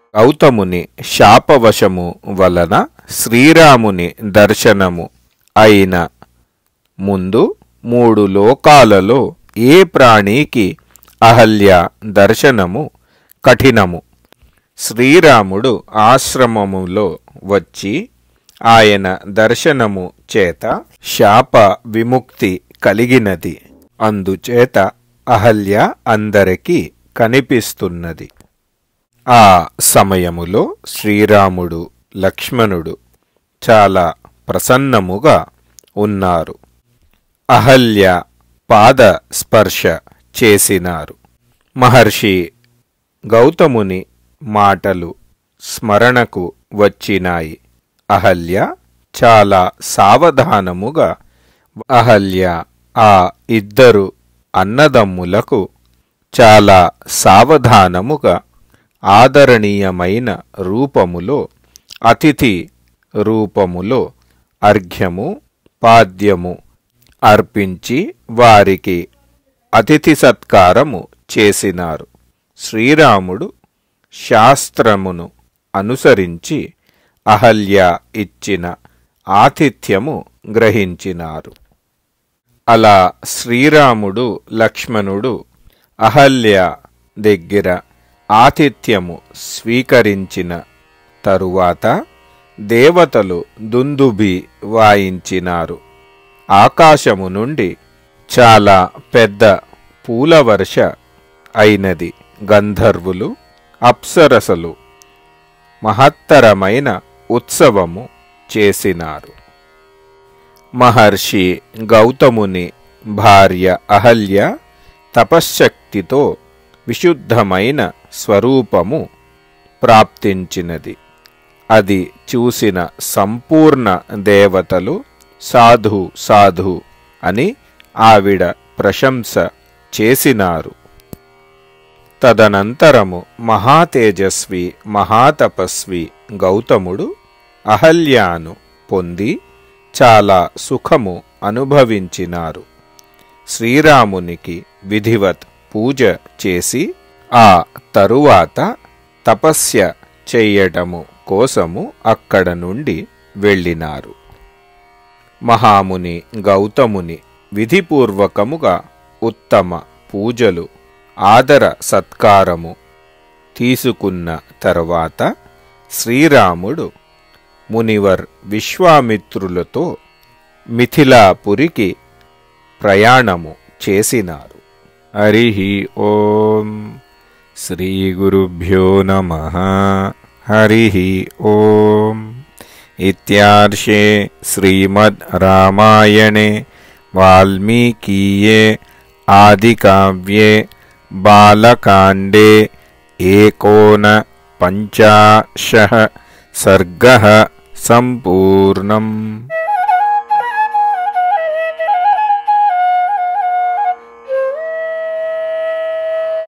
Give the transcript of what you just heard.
గౌతముని శాపవశము వలన శ్రీరాముని దర్శనము అయిన ముందు మూడు లోకాలలో ఏ ప్రాణికి అహల్య దర్శనము కఠినము శ్రీరాముడు ఆశ్రమములో వచ్చి ఆయన దర్శనము చేత శాప విముక్తి కలిగినది అందుచేత అహల్య అందరికీ కనిపిస్తున్నది ఆ సమయములో శ్రీరాముడు లక్ష్మణుడు చాలా ప్రసన్నముగా ఉన్నారు అహల్య పాద స్పర్శ చేసినారు మహర్షి గౌతముని మాటలు స్మరణకు వచ్చినాయి అహల్య చాలా సావధానముగా అహల్య ఆ ఇద్దరు అన్నదమ్ములకు చాలా సావధానముగా ఆదరణీయమైన రూపములో అతిథి రూపములో అర్ఘ్యము పాద్యము అర్పించి వారికి అతిథి సత్కారము చేసినారు శ్రీరాముడు శాస్త్రమును అనుసరించి అహల్య ఇచ్చిన ఆతిథ్యము గ్రహించినారు అలా శ్రీరాముడు లక్ష్మణుడు అహల్య దగ్గర ఆతిథ్యము స్వీకరించిన తరువాత దేవతలు దుందుబి వాయించినారు ఆకాశము నుండి చాలా పెద్ద పూలవర్ష అయినది గంధర్వులు అప్సరసలు మహత్తరమైన ఉత్సవము చేసినారు మహర్షి గౌతముని భార్య అహల్య తపశ్శక్తితో విశుద్ధమైన స్వరూపము ప్రాప్తించినది అది చూసిన సంపూర్ణ దేవతలు సాధు సాధు అని ఆవిడ ప్రశంస చేసినారు తదనంతరము మహాతేజస్వి మహాతపస్వి గౌతముడు అహల్యాను పొంది చాలా సుఖము అనుభవించినారు శ్రీరామునికి విధివత్ పూజ చేసి ఆ తరువాత తపస్య చెయ్యటము కోసము అక్కడ నుండి వెళ్ళినారు మహాముని గౌతముని విధిపూర్వకముగా ఉత్తమ పూజలు ఆదర సత్కారము తీసుకున్న తర్వాత శ్రీరాముడు మునివర్ విశ్వామిత్రులతో మిథిలాపురికి ప్రయాణము చేసినారు హరి ఓం శ్రీ గురుభ్యో నమ హరి ఓం ఇత్యార్షే శ్రీమద్ రామాయణే వాల్మీకీయే ఆదికావ్యే బాలకాండే ఏకోన పంచాశः सर्गः सम्पूर्णम्